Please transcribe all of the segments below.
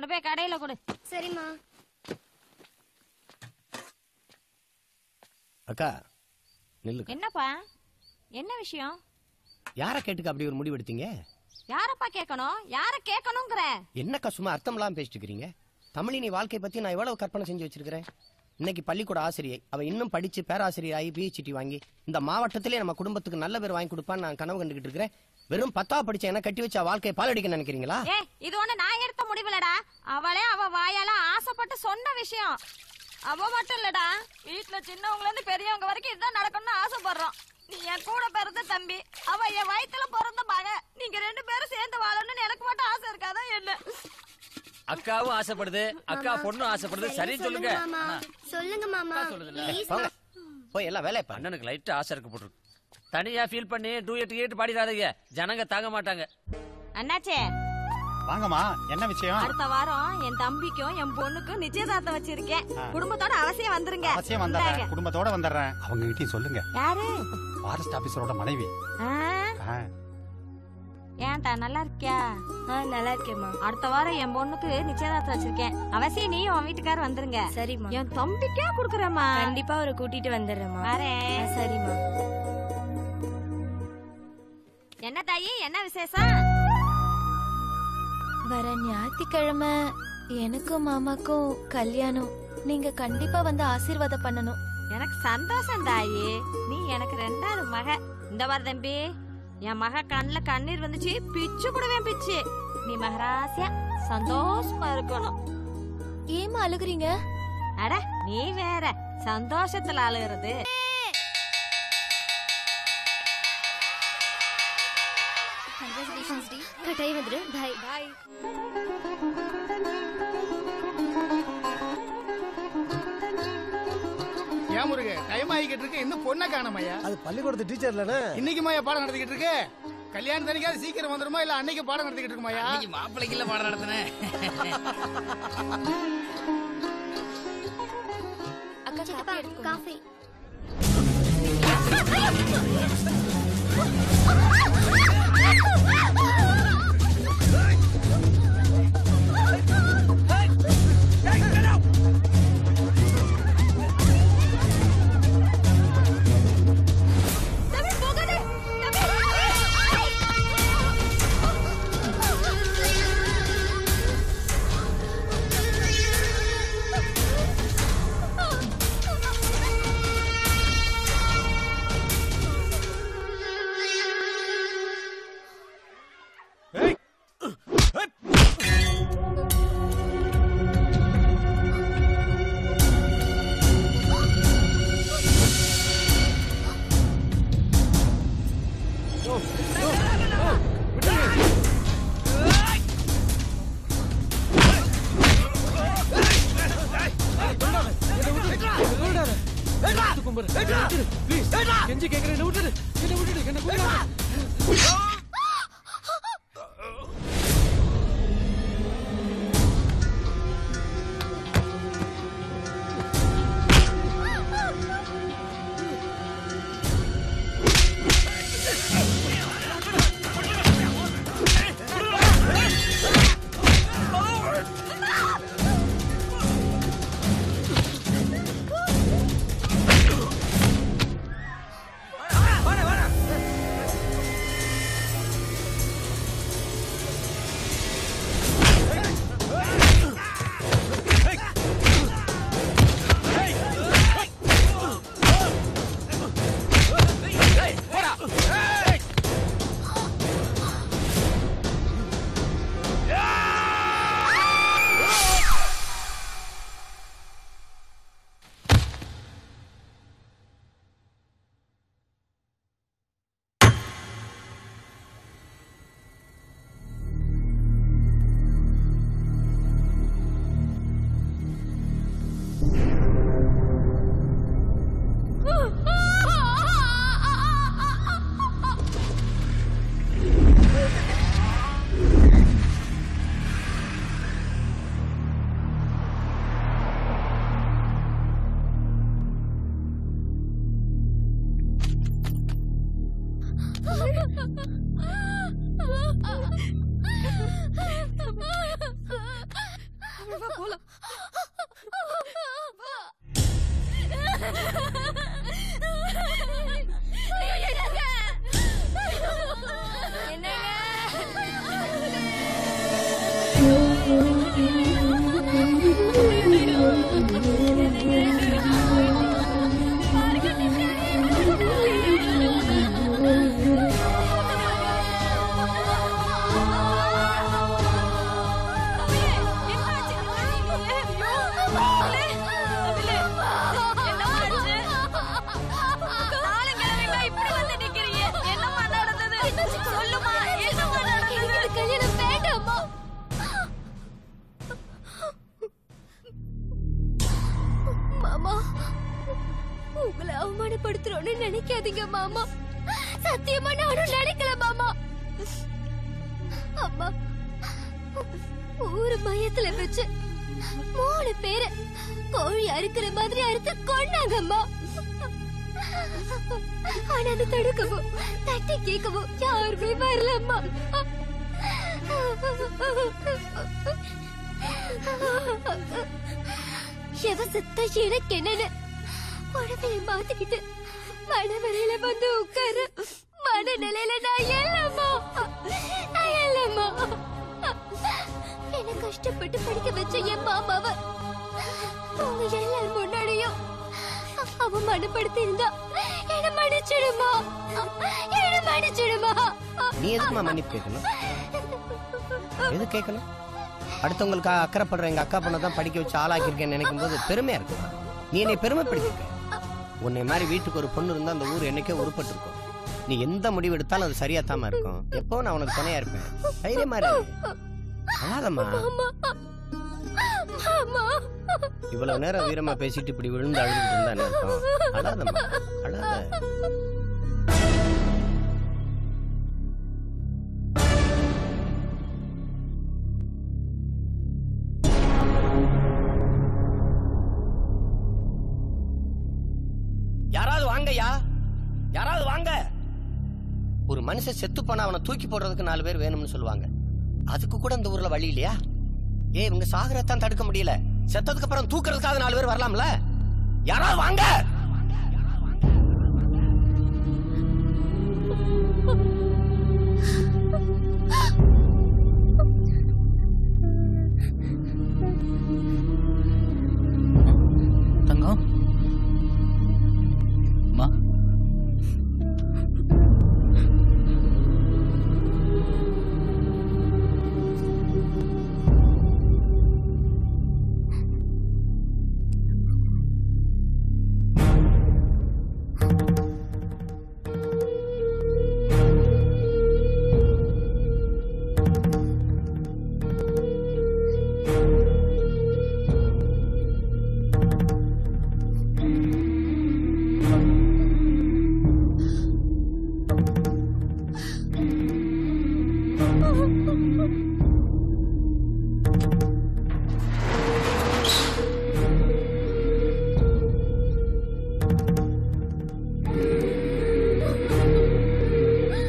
கொண்டு போய் கடையில கொடு சரிம்மா அக்கா நில்லு என்னப்பா என்ன விஷயம் யாரை கேட்டுக்க அப்படி ஒரு முடிவு எடுத்தீங்க யாரப்பா கேட்கணும் யார கேட்கணுங்கிற என்னக்கா சும்மா அர்த்தம் இல்லாம பேசிட்டு இருக்கிறீங்க தமிழினி வாழ்க்கை பத்தி நான் எவ்வளவு கற்பனை செஞ்சு வச்சிருக்கிறேன் இன்னைக்கு பள்ளிக்கூட ஆசிரியை அவ இன்னும் படிச்சு பேராசிரியர் ஆகி பிஹெச்டி வாங்கி இந்த மாவட்டத்திலே நம்ம குடும்பத்துக்கு நல்ல பேர் வாங்கி கொடுப்பான்னு நான் கனவு கண்டுகிட்டு இருக்கிறேன் வெறும் பத்தா படிச்ச என்ன கட்டி வச்ச வாழ்க்கையை பாலடிக்க நினைக்கிறீங்களா ஏ இது ஒண்ணு நான் எடுத்த முடிவுலடா அவளே அவ வாயால ஆசைப்பட்டு சொன்ன விஷயம் அவ மட்டும் இல்லடா வீட்டுல சின்னவங்கல இருந்து பெரியவங்க வரைக்கும் இதுதான் நடக்கணும்னு ஆசைப்படுறோம் நீ என் கூட பிறந்த தம்பி அவ என் வயித்துல பிறந்த மக நீங்க ரெண்டு பேரும் சேர்ந்து வாழணும்னு எனக்கு மட்டும் ஆசை இருக்காதா என்ன அக்காவும் ஆசைப்படுது அக்கா பொண்ணும் ஆசைப்படுது சரி சொல்லுங்க மாமா சொல்லுங்க மாமா ப்ளீஸ் போங்க போய் எல்லாம் வேலையை பாருங்க அண்ணனுக்கு லைட்டா ஆசை இருக்கு போட்டுருக்கு தனியா ஃபீல் பண்ணி டூயட் கேட்டு பாடிடாதீங்க ஜனங்க தாங்க மாட்டாங்க அண்ணாச்சே வாங்கம்மா என்ன விஷயம் அடுத்த வாரம் என் தம்பிக்கும் என் பொண்ணுக்கும் நிச்சயதார்த்தம் வச்சிருக்கேன் குடும்பத்தோட அவசியம் வந்துருங்க அவசியம் வந்துடுறேன் குடும்பத்தோட வந்துடுறேன் அவங்க கிட்டயும் சொல்லுங்க யாரு ஃபாரஸ்ட் ஆபீசரோட மனைவி ஆ, ஆ, ஏன்டா நல்லா இருக்கியா ஆ நல்லா இருக்கேம்மா அடுத்த வாரம் என் பொண்ணுக்கு நிச்சயதார்த்தம் வச்சிருக்கேன் அவசியம் நீ உன் வீட்டுக்காரர் வந்துருங்க சரிம்மா என் தம்பிக்கே குடுக்குறேம்மா கண்டிப்பா அவரை கூட்டிட்டு வந்துடுறேம்மா வரேன் ஆ, சரிம்மா என்ன தாயி என்ன விசேஷம் வர ஞாயிற்றுக்கிழமை எனக்கும் மாமாக்கும் கல்யாணம் நீங்க கண்டிப்பா வந்து ஆசீர்வாதம் பண்ணணும் எனக்கு சந்தோஷம் தாயி நீ எனக்கு ரெண்டாவது மக இந்த வார தம்பி என் மக கண்ணுல கண்ணீர் வந்துச்சு பிச்சு போடுவேன் பிச்சு நீ மகராசியா சந்தோஷமா இருக்கணும் ஏமா அழுகுறீங்க அட நீ வேற சந்தோஷத்துல அழுகிறது கட்டாயம் வந்துடு பாய் பாய் ஏன் முருக டைம் ஆகிக்கிட்டு இருக்கு இன்னும் பொண்ணை காணமையா அது பள்ளிக்கூடத்து டீச்சர் இல்லனே இன்னைக்கு மாயா பாடம் நடத்திக்கிட்டு இருக்கு கல்யாணம் தனிக்காவது சீக்கிரம் வந்துருமா இல்ல அன்னைக்கு பாடம் நடத்திக்கிட்டு இருக்குமாயா மாப்பிள்ளைக்கு இல்ல பாடம் நடத்தினேன் அக்கா காப்பி எடுத்துக்கோங்க. காஃபி கெஞ்சி கேக்குறேன் என்ன விட்டுடு என்ன விட்டுடு என்ன கூடாது வா போலாம் கல்யாணம் வேண்டாமா மாமா உங்களை அவமானப்படுத்துறோம்னு நினைக்காதீங்க மாமா சத்தியமா நானும் நினைக்கல மாமா அம்மா ஊரு மையத்துல வச்சு மூணு பேரு கோழி அறுக்கிற மாதிரி அறுத்து கொண்டாங்கம்மா ஆனா அது தடுக்கவும் தட்டி கேட்கவும் யாருமே வரலம்மா எவ செத்த எனக்கு என்னன்னு உடவைய மாத்திக்கிட்டு மனவரையில வந்து உட்காரு மனநிலையில நான் இல்லம்மா நான் இல்லம்மா என்ன கஷ்டப்பட்டு படிக்க வச்ச என் மாமாவ உங்க எல்லார் முன்னாடியும் அவமானப்படுத்தி இருந்தா என்ன மன்னிச்சிடுமா என்ன மன்னிச்சிடுமா நீ எதுக்குமா மன்னிப்பு கேட்கணும் எது கேட்கணும் அடுத்தவங்களுக்கு அக்கறைப்படுற எங்க அக்கா பொண்ணை தான் படிக்க வச்சு ஆளாக்கியிருக்கேன்னு நினைக்கும் போது பெருமையா இருக்கு நீ என்னை பெருமைப்படுத்திருக்க உன்னை மாதிரி வீட்டுக்கு ஒரு பொண்ணு இருந்தா அந்த ஊர் என்னைக்கே உருப்பட்டு இருக்கும் நீ எந்த முடிவு எடுத்தாலும் அது சரியா தாமா இருக்கும் எப்போ நான் உனக்கு துணையா இருப்பேன் தைரியமா இரு அழாதம்மா மாமா இவ்வளவு நேரம் வீரமா பேசிட்டு இப்படி விழுந்து அழுதுட்டு இருந்தா என்ன அர்த்தம் அழாதம்மா அழாத யாராவது வாங்கய்யா யாராவது வாங்க ஒரு மனுஷன் செத்து போனா அவனை தூக்கி போடுறதுக்கு நாலு பேர் வேணும்னு சொல்லுவாங்க அதுக்கு கூட இந்த ஊர்ல வழி இல்லையா ஏய் இவங்க சாகரத்தான் தடுக்க முடியல செத்ததுக்கு அப்புறம் தூக்குறதுக்காக நாலு பேர் வரலாம்ல யாராவது வாங்க தங்கம் அம்மா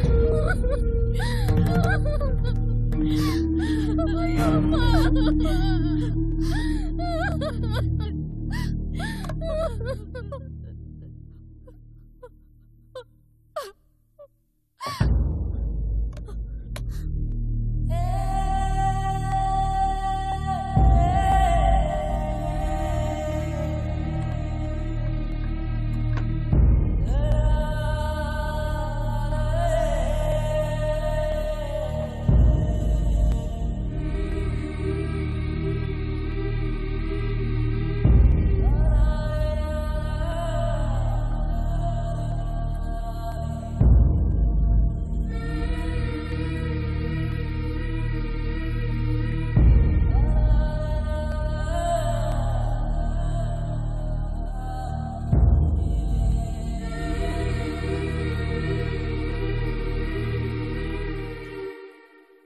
அம்மா